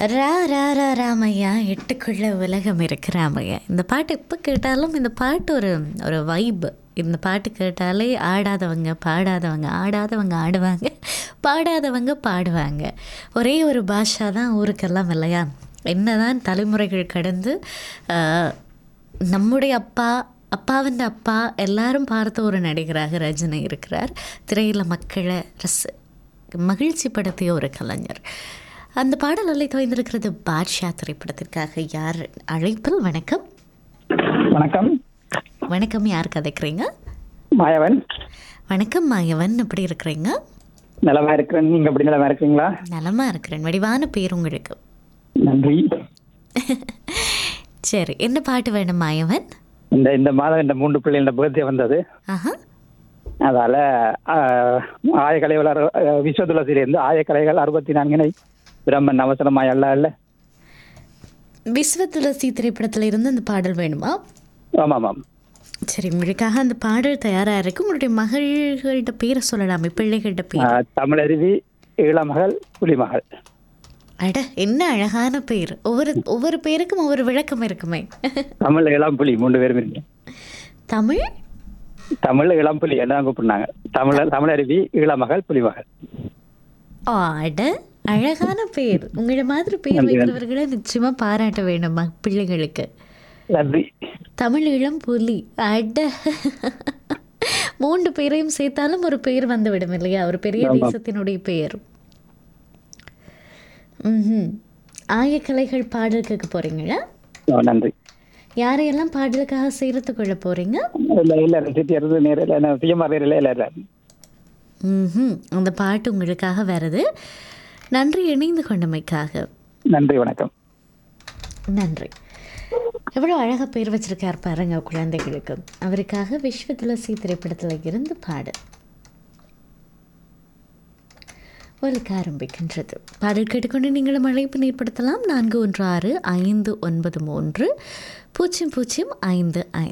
ரா ரா ரா ராமையா எட்டுக்குள்ள உலகம் இருக்கு ராமையா இந்த பாட்டு எப்போ கேட்டாலும் இந்த பாட்டு ஒரு ஒரு வைப் இந்த பாட்டு கேட்டாலே ஆடாதவங்க பாடாதவங்க ஆடாதவங்க ஆடுவாங்க பாடாதவங்க பாடுவாங்க ஒரே ஒரு பாஷா தான் ஊருக்கெல்லாம் இல்லையா என்னதான் தலைமுறைகள் கடந்து ஆஹ், நம்முடைய அப்பா அப்பாவின் அப்பா எல்லாரும் பார்த்த ஒரு நடிகராக ரஜினி இருக்கிறார் திரையில் மக்களை ரச மகிழ்ச்சிப்படுத்திய ஒரு கலைஞர் அந்த பாடல் அலை தோய்ந்திருக்கிறது பாட்ஷா திரைப்படத்திற்காக யார் அழைப்பில் வணக்கம் வணக்கம் வணக்கம் யார் கதைக்கிறீங்க மாயவன் வணக்கம் மாயவன் எப்படி இருக்கிறீங்க நலமா இருக்கிறேன் நீங்க எப்படி நலமா இருக்கிறீங்களா நலமா இருக்கிறேன் வடிவான பேர் உங்களுக்கு நன்றி சரி என்ன பாட்டு வேணும் மாயவன் இந்த இந்த மாதம் இந்த மூன்று பிள்ளைகளோட பர்த்டே வந்தது ஆஹா அதால ஆஹ், ஆயக்கலைகள் அறு- ஆஹ், விஸ்வ துளசியிலிருந்து ஆயக்கலைகள் அறுபத்தி நான்கினை பிரம்மன் அவசரமாய் அல்ல அல்ல விஸ்வ துளசி திரைப்படத்தில் இருந்து அந்த பாடல் வேணுமா ஆமாம் ஆமாம் சரி உங்களுக்காக அந்த பாடல் தயாரா இருக்கு உங்களுடைய மகள்கள்ட்ட பேரை சொல்லலாமே பிள்ளைகள்ட்ட பேர் ஆஹ், தமிழருவி ஈழமகள் புலிமகள் அட என்ன அழகான பேர் ஒவ்வொரு ஒவ்வொரு பேருக்கும் ஒவ்வொரு விளக்கம் இருக்குமே தமிழ் இளம் புலி மூன்று பேரும் இருக்கு தமிழ் தமிழ் இளம் புலி என்ன கூப்பிடுனாங்க தமிழ் தமிழருவி ஈழமகள் புலிமகள் அட அழகான பேர் உங்களை மாதிரி பேர் நன்றி, நன்றி. வைக்கிறவர்களை நிச்சயமா பாராட்ட வேணுமா பிள்ளைகளுக்கு நன்றி தமிழ் இளம் புலி அட மூன்று பேரையும் சேர்த்தாலும் ஒரு பெயர் வந்துவிடும் இல்லையா ஒரு பெரிய ஆமாம். தேசத்தினுடைய பெயர் ம் ஆயக்கலைகள் பாடல் கேட்க போறீங்களா ஓ, நன்றி யாரையெல்லாம் பாடலுக்காக சேர்த்து கொள்ள போறீங்க இல்ல இல்ல சிட்டியரது நேரில் பிஎம்ஆர் நேரில் இல்லை இல்லை ம் அந்த பாட்டு உங்களுக்காக வருது நன்றி இணைந்து கொண்டமைக்காக நன்றி வணக்கம் நன்றி எவ்வளோ அழகாக பேர் வச்சிருக்கார் பாருங்க குழந்தைகளுக்கு அவருக்காக விஸ்வ துளசி திரைப்படத்தில் இருந்து பாடு ஒலிக்க ஆரம்பிக்கின்றது பாடல் கேட்டுக்கொண்டு நீங்களும் அழைப்பு ஏற்படுத்தலாம் நான்கு ஒன்று ஆறு ஐந்து ஒன்பது மூன்று பூஜ்ஜியம் பூஜ்ஜியம் ஐந்து ஐந்து